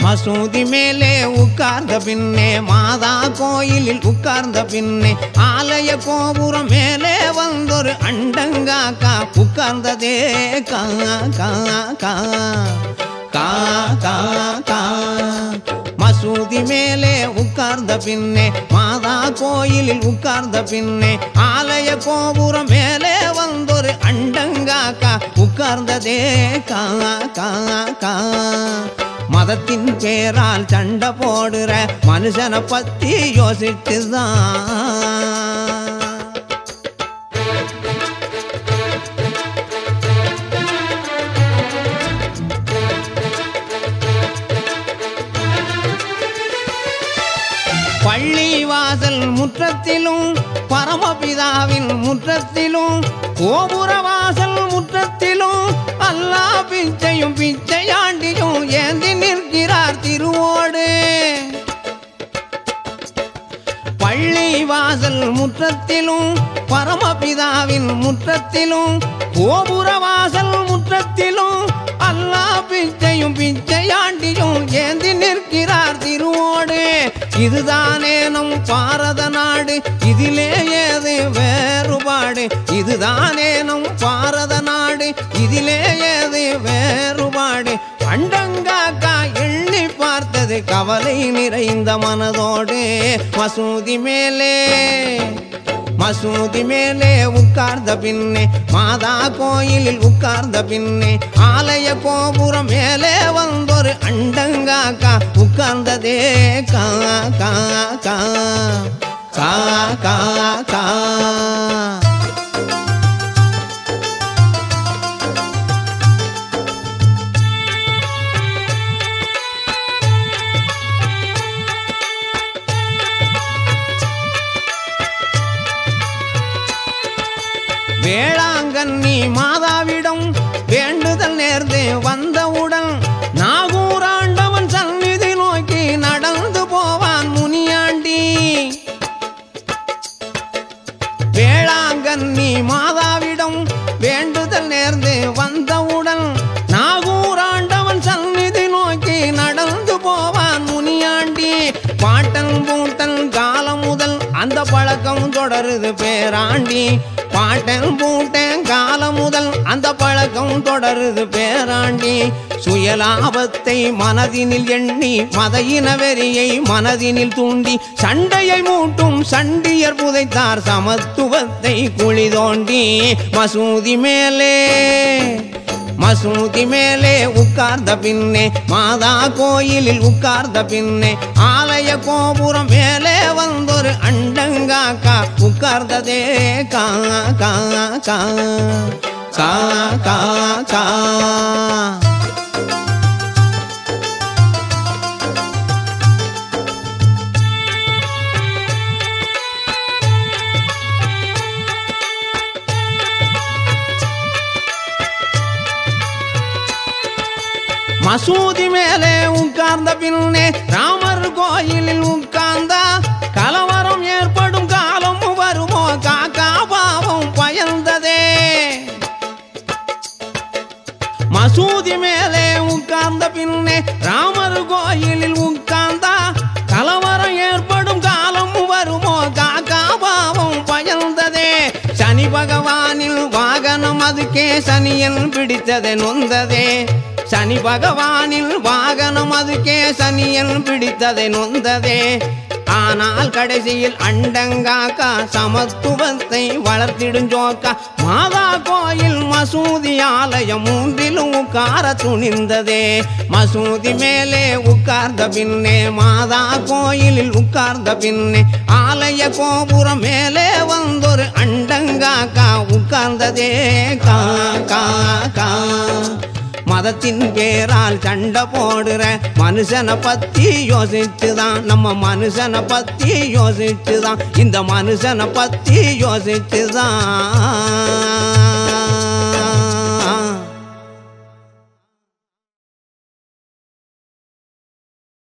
மசூதி மேலே உட்கார்ந்த பின்னே மாதா கோயிலில் உட்கார்ந்த பின்னே ஆலய கோபுரம் மேலே வந்தொரு அண்டங்காக்கா உட்கார்ந்ததே கா கா கா கா கா கா மசூதி மேலே உட்கார்ந்த பின்னே மாதா கோயிலில் உட்கார்ந்த பின்னே ஆலய கோபுரம் மேலே வந்தொரு அண்டங்காக்கா உட்கார்ந்ததே கா கா கா மதத்தின் பேரால் சண்டை போடுற மனுஷனை பத்தி யோசிச்சுதான் பள்ளி வாசல் முற்றத்திலும் பரமபிதாவின் முற்றத்திலும் கோபுர வாசல் முற்றத்திலும் அல்லா பிச்சையும் பிச்சையாண்டியும் ஏந்தி நிற்கிறார் திருவோடு பள்ளி வாசல் முற்றத்திலும் பரமபிதாவின் முற்றத்திலும் கோபுர வாசல் முற்றத்திலும் அல்லா பிச்சையும் பிச்சையாண்டியும் ஏந்தி நிற்கிறார் திருவோடு இதுதானே நம் பாரத நாடு இதிலே ஏது வேறுபாடு இதுதானே நம் பாரத நாடு இதிலே ஏது வேறுபாடு அண்டங்காக்கா எண்ணி பார்த்தது கவலை நிறைந்த மனதோடு மசூதி மேலே மசூதி மேலே உட்கார்ந்த பின்னே மாதா கோயிலில் உட்கார்ந்த பின்னே ஆலய கோபுரம் மேலே வந்தொரு அண்டங்காக்கா உட்கார்ந்ததே கா கா கா கா கா கா வேளாங்கண்ணி மாதாவிடம் வேண்டுதல் நேர்ந்து வந்தவுடன் நாகூராண்டவன் சந்நிதி நோக்கி நடந்து போவான் முனியாண்டி வேளாங்கண்ணி மாதாவிடம் வேண்டுதல் நேர்ந்து வந்தவுடன் நாகூராண்டவன் சந்நிதி நோக்கி நடந்து போவான் முனியாண்டி பாட்டன் பூட்டன் காலம் முதல் அந்த பழக்கம் தொடருது பேராண்டி பாட்டன் பூட்டன் காலம் முதல் அந்த பழக்கம் தொடருது பேராண்டி சுயலாபத்தை மனதினில் எண்ணி மத இனவெறியை மனதினில் தூண்டி சண்டையை மூட்டும் சண்டியர் புதைத்தார் சமத்துவத்தை குழி தோண்டி மசூதி மேலே மசூதி மேலே உட்கார்ந்த பின்னே மாதா கோயிலில் உட்கார்ந்த பின்னே ஆலய கோபுரம் மேலே வந்தொரு அண்டங்காக்கா உட்கார்ந்ததே கா கா கா கா கா கா மசூதி மேலே உட்கார்ந்த பின்னே ராமர் கோயிலில் உட்கார்ந்தா கலவரம் ஏற்படும் காலம் வருமோ காக்கா பாவம் பயந்ததே மசூதி மேலே உட்கார்ந்த பின்னே ராமர் கோயிலில் உட்கார்ந்தா கலவரம் ஏற்படும் காலம் வருமோ காக்கா பாவம் பயந்ததே சனி பகவானில் வாகனம் அதுக்கே சனியன் பிடித்ததே நொந்ததே சனி பகவானில் வாகனம் அதுக்கே சனியன் பிடித்ததை நொந்ததே ஆனால் கடைசியில் அண்டங்காக்கா சமத்துவத்தை வளர்த்திடும் ஜோக்கா மாதா கோயில் மசூதி ஆலயம் மூன்றிலும் உட்கார துணிந்ததே மசூதி மேலே உட்கார்ந்த பின்னே மாதா கோயிலில் உட்கார்ந்த பின்னே ஆலய கோபுரம் மேலே வந்தொரு அண்டங்காக்கா உட்கார்ந்ததே கா கா கா மதத்தின் பேரால் சண்டை போடுற மனுஷனை பத்தி யோசிச்சுதான் நம்ம மனுஷனை பத்தி யோசிச்சுதான் இந்த மனுஷனை பத்தி யோசிச்சுதான்